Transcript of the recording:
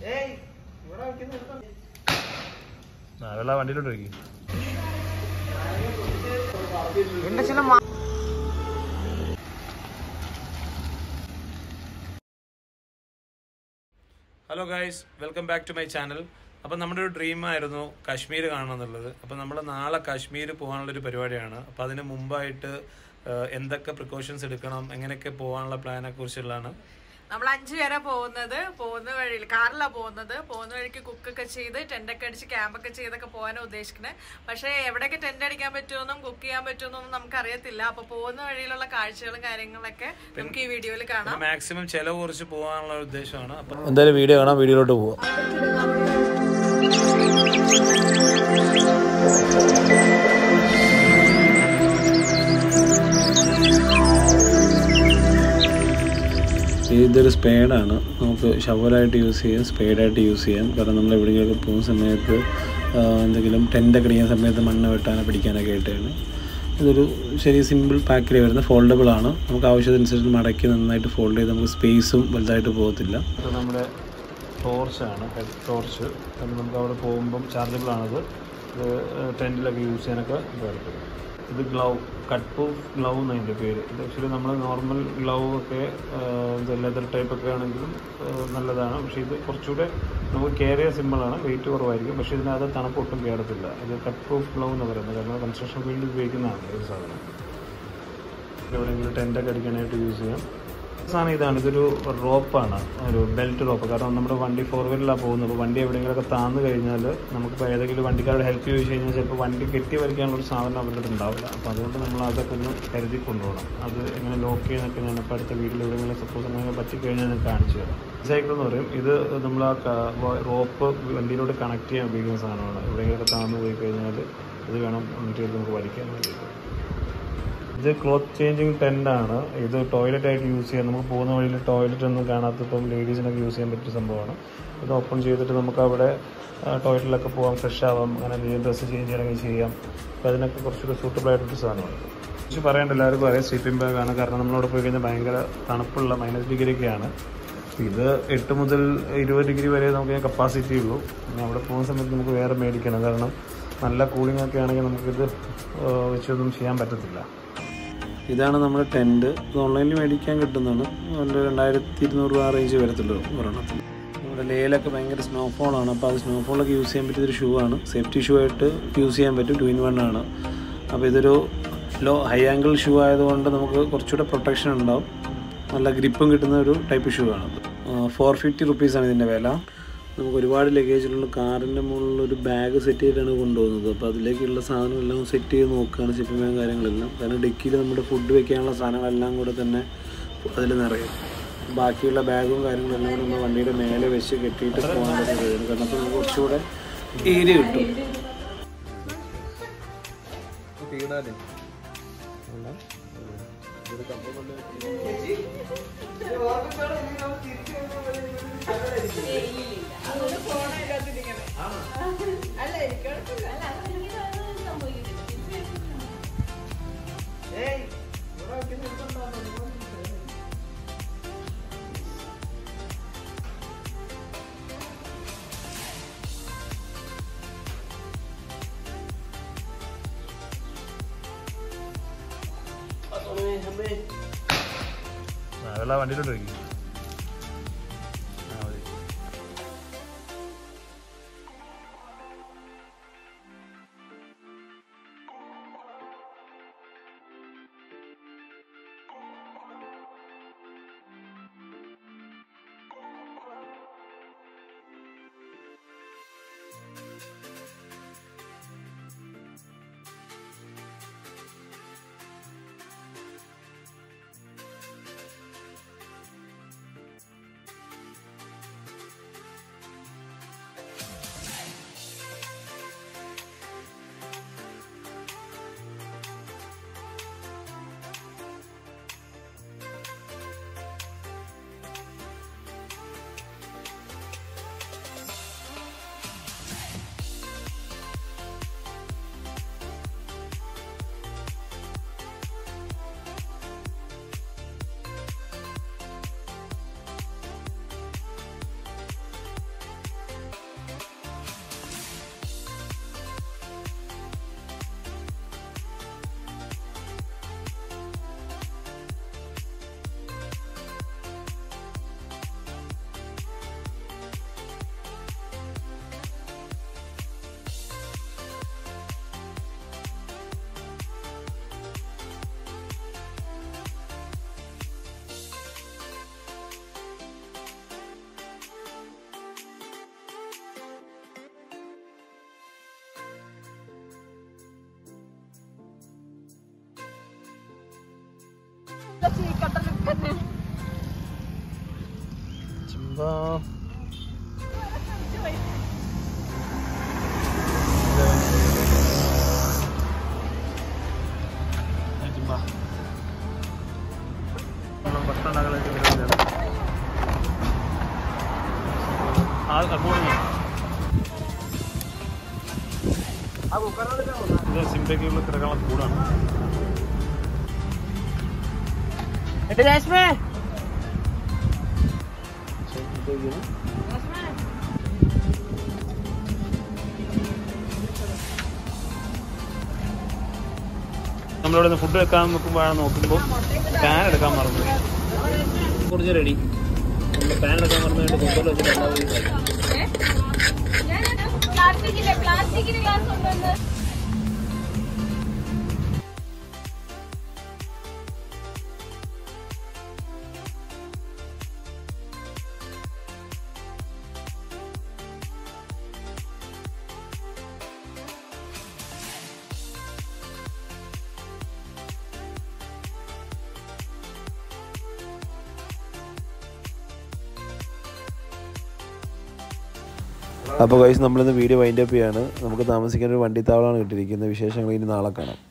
വെള്ള വണ്ടിയിലോട്ട് വയ്ക്കും എന്റെ ചില മാ- hello guys welcome back to my channel അപ്പം നമ്മുടെ ഒരു ഡ്രീം ആയിരുന്നു കാശ്മീർ കാണണം എന്നുള്ളത് അപ്പം നമ്മൾ നാളെ കാശ്മീർ പോകാനുള്ളൊരു പരിപാടിയാണ് അപ്പം അതിന് മുമ്പായിട്ട് ആ, എന്തൊക്കെ പ്രിക്കോഷൻസ് എടുക്കണം എങ്ങനെയൊക്കെ പോകാനുള്ള പ്ലാനെ കുറിച്ചുള്ളതാണ് നമ്മൾ അഞ്ചു പേരാ പോകുന്നത് പോകുന്ന വഴിയിൽ കാറിലാണ് പോകുന്നത് പോകുന്ന വഴിക്ക് കുക്കൊക്കെ ചെയ്ത് ടെൻ്റൊക്കെ അടിച്ച് ക്യാമ്പൊക്കെ ചെയ്തൊക്കെ പോകാനാണ് ഉദ്ദേശിക്കുന്നത് പക്ഷേ എവിടെയൊക്കെ ടെൻ്റ് അടിക്കാൻ പറ്റുമെന്നും കുക്ക് ചെയ്യാൻ പറ്റുമെന്നൊന്നും നമുക്ക് അറിയത്തില്ല അപ്പൊ പോകുന്ന വഴിയിലുള്ള കാഴ്ചകളും കാര്യങ്ങളൊക്കെ നമുക്ക് ഈ വീഡിയോയിൽ കാണാം മാക്സിമം ചിലവ് കുറച്ച് പോകാനുള്ള ഉദ്ദേശമാണ് അപ്പം എന്തായാലും വീഡിയോ കാണാം വീഡിയോയിലോട്ട് പോവാം ഇതൊരു സ്പേഡാണ് നമുക്ക് ഷവലായിട്ട് യൂസ് ചെയ്യാം സ്പേഡായിട്ട് യൂസ് ചെയ്യാം കാരണം നമ്മൾ എവിടെയെങ്കിലുമൊക്കെ പോകുന്ന സമയത്ത് ആ, എന്തെങ്കിലും ടെൻ്റൊക്കെ അടിക്കുന്ന സമയത്ത് മണ്ണ് വെട്ടാനോ പിടിക്കാനൊക്കെ ആയിട്ടാണ് ഇതൊരു ശരി സിമ്പിൾ പാക്കിൽ വരുന്ന ഫോൾഡബിൾ ആണ് നമുക്ക് ആവശ്യത്തിനനുസരിച്ച് മടക്കി നന്നായിട്ട് ഫോൾഡ് ചെയ്ത് നമുക്ക് സ്പേസും വലുതായിട്ട് പോകത്തില്ല ഇത് നമ്മുടെ ടോർച്ചാണ് ഹെഡ് ടോർച്ച് അത് നമുക്ക് അവിടെ പോകുമ്പം ചാർജബിൾ ആണത് ഇത് ടെൻറ്റിലൊക്കെ യൂസ് ചെയ്യാനൊക്കെ ഉപകാരപ്പെടും ഇത് ഗ്ലൗ കട്ട് പ്രൂഫ് ഗ്ലൗ എന്നതിൻ്റെ പേര് ഇത് ആക്ച്വലി നമ്മൾ നോർമൽ ഗ്ലൗ ഒക്കെ ഇത് ലെതർ ടൈപ്പ് ഒക്കെ ആണെങ്കിലും ആ, നല്ലതാണ് പക്ഷേ ഇത് കുറച്ചുകൂടെ നമുക്ക് കെയർ ചെയ്യാൻ സിമ്പിളാണ് വെയിറ്റ് കുറവായിരിക്കും പക്ഷേ ഇതിനകത്ത് തണുപ്പ് ഒട്ടും കയറത്തില്ല ഇത് കട്ട് പ്രൂഫ് ഗ്ലൗ എന്ന് പറയുന്നത് കാരണം കൺസ്ട്രക്ഷൻ ഫീൽഡിൽ ഉപയോഗിക്കുന്നതാണ് ഈ സാധനം എവിടെയെങ്കിലും ടെൻ്റൊക്കെ അടിക്കാനായിട്ട് യൂസ് ചെയ്യാം സാധനം ഇതാണ് ഇതൊരു റോപ്പാണ് ഒരു ബെൽറ്റ് റോപ്പ് കാരണം നമ്മുടെ വണ്ടി ഫോർ വീലറിലാണ് പോകുന്നത് അപ്പോൾ വണ്ടി എവിടെയെങ്കിലുമൊക്കെ താന്ന് കഴിഞ്ഞാൽ നമുക്കിപ്പോൾ ഏതെങ്കിലും വണ്ടിക്കാരുടെ ഹെൽപ്പ് ചോദിച്ചു കഴിഞ്ഞാൽ ചിലപ്പോൾ വണ്ടി കെട്ടി വരയ്ക്കാനുള്ള ഒരു സാധനം അവരുടെ അടുത്ത് ഉണ്ടാവില്ല അപ്പോൾ അതുകൊണ്ട് നമ്മൾ അതൊക്കെ ഒന്ന് കരുതി കൊണ്ടുപോകണം അത് എങ്ങനെ ലോക്ക് ചെയ്യുന്നൊക്കെ ഞാൻ ഇപ്പോൾ അടുത്ത വീട്ടിൽ എവിടെയെങ്കിലും സപ്പോസ് അങ്ങനെ പറ്റിക്കഴിഞ്ഞാൽ ഞാൻ കാണിച്ചു തരാം സൈക്കിൾ എന്ന് പറയും ഇത് നമ്മൾ ആ റോപ്പ് വണ്ടിയിലോട്ട് കണക്ട് ചെയ്യാൻ ഉപയോഗിക്കുന്ന സാധനമാണ് എവിടെയെങ്കിലുമൊക്കെ താന്ന് പോയി കഴിഞ്ഞാൽ ഇത് വേണം എന്നിട്ട് നമുക്ക് വലിക്കാൻ വേണ്ടിയിട്ട് ഇത് ക്ലോത്ത് ചേഞ്ചിങ് ടെൻ്റ് ആണ് ഇത് ടോയ്ലറ്റ് ആയിട്ട് യൂസ് ചെയ്യാം നമുക്ക് പോകുന്ന വഴിയിൽ ടോയ്ലറ്റ് ഒന്നും കാണാത്തപ്പം ലേഡീസിനൊക്കെ യൂസ് ചെയ്യാൻ പറ്റിയ സംഭവമാണ് ഇത് ഓപ്പൺ ചെയ്തിട്ട് നമുക്ക് അവിടെ ടോയ്ലറ്റിലൊക്കെ പോകാം ഫ്രഷ് ആവാം അങ്ങനെ എന്തെങ്കിലും ഡ്രസ്സ് ചേഞ്ച് ചെയ്യണമെങ്കിൽ ചെയ്യാം അപ്പോൾ അതിനൊക്കെ കുറച്ചുകൂടി സൂട്ടബിൾ ആയിട്ടൊരു സാധനമാണ് പക്ഷേ പറയേണ്ട എല്ലാവർക്കും അറിയാം സ്ലീപ്പിംഗ് ബാഗ് ആണ് കാരണം നമ്മളവിടെ പോയി കഴിഞ്ഞാൽ ഭയങ്കര തണുപ്പുള്ള മൈനസ് ഡിഗ്രി ഒക്കെയാണ് ഇത് എട്ട് മുതൽ ഇരുപത് ഡിഗ്രി വരെ നമുക്ക് കപ്പാസിറ്റി ഉള്ളൂ പിന്നെ അവിടെ പോകുന്ന സമയത്ത് നമുക്ക് വേറെ മേടിക്കണം കാരണം നല്ല കൂളിംഗ് ഒക്കെ ആണെങ്കിൽ നമുക്കിത് ആ, വെച്ചൊന്നും ചെയ്യാൻ പറ്റത്തില്ല ഇതാണ് നമ്മുടെ ടെൻറ്റ് ഇത് ഓൺലൈനിൽ മേടിക്കാൻ കിട്ടുന്നതാണ് ഒരു രണ്ടായിരത്തി ഇരുന്നൂറ് രൂപ റേഞ്ച് വരത്തുള്ളൂ ഒരെണ്ണത്തിന് നമ്മുടെ ലേയിലൊക്കെ ഭയങ്കര സ്നോഫോളാണ് അപ്പോൾ അത് സ്നോഫോളൊക്കെ യൂസ് ചെയ്യാൻ പറ്റിയൊരു ഷൂ ആണ് സേഫ്റ്റി ഷൂ ആയിട്ട് യൂസ് ചെയ്യാൻ പറ്റും ടു ഇൻ വൺ ആണ് അപ്പോൾ ഇതൊരു ലോ ഹൈ ആംഗിൾ ഷൂ ആയതുകൊണ്ട് നമുക്ക് കുറച്ചുകൂടെ പ്രൊട്ടക്ഷൻ ഉണ്ടാവും നല്ല ഗ്രിപ്പും കിട്ടുന്ന ഒരു ടൈപ്പ് ഷൂ ആണത് ഫോർ ഫിഫ്റ്റി റുപ്പീസാണ് ഇതിൻ്റെ വില നമുക്ക് ഒരുപാട് ലഗേജിലുള്ള കാറിൻ്റെ മുകളിൽ ഒരു ബാഗ് സെറ്റ് ചെയ്തിട്ടാണ് കൊണ്ടുപോകുന്നത് അപ്പോൾ അതിലേക്കുള്ള സാധനമെല്ലാം സെറ്റ് ചെയ്ത് നോക്കുകയാണ് ഷിപ്പിംഗ് കാര്യങ്ങളെല്ലാം കാരണം ഡിക്കിയിൽ നമ്മുടെ ഫുഡ് വെക്കാനുള്ള സാധനങ്ങളെല്ലാം കൂടെ തന്നെ അതിൽ നിറയും ബാക്കിയുള്ള ബാഗും കാര്യങ്ങളെല്ലാം കൂടെ നമ്മൾ വണ്ടിയുടെ മേലെ വെച്ച് കെട്ടിയിട്ട് പോകാൻ പറ്റുന്നത് കാരണം അപ്പോൾ നമുക്ക് കുറച്ചുകൂടെ ഏരിയ കിട്ടും വെള്ള വണ്ടിയിലോട്ട് വയ്ക്കും ചിമ്പാ ചിമ്പാ നമ്മൾ ഭക്ഷണം ഉണ്ടാക്കാനായിട്ട് വരുന്നതാണ് ആ കൂടുന്നു ഇത് സിംബയ്ക്കുള്ള കിടക്കാനുള്ള കൂടാണ് നമ്മളിവിടെ നിന്ന് ഫുഡ് വെക്കാൻ നോക്കുമ്പോഴാണ് നോക്കുമ്പോൾ പാൻ എടുക്കാൻ മറന്നു കുറച്ച് റെഡി നമ്മൾ പാൻ എടുക്കാൻ മറന്നിട്ട് കുക്കറിൽ വെച്ചിട്ട് എല്ലാവരും പ്ലാസ്റ്റിക്കിലെ പ്ലാസ്റ്റിക്കിന് ഗ്ലാസ് കൊണ്ടുവന്ന് അപ്പോൾ കഴിച്ച് നമ്മളിന്ന് വീഡിയോ വൈൻഡ് അപ്പ് ചെയ്യാണ് നമുക്ക് താമസിക്കാൻ ഒരു വണ്ടിത്താവളമാണ് കിട്ടിയിരിക്കുന്നത് വിശേഷങ്ങൾ ഇനി നാളെ കാണാം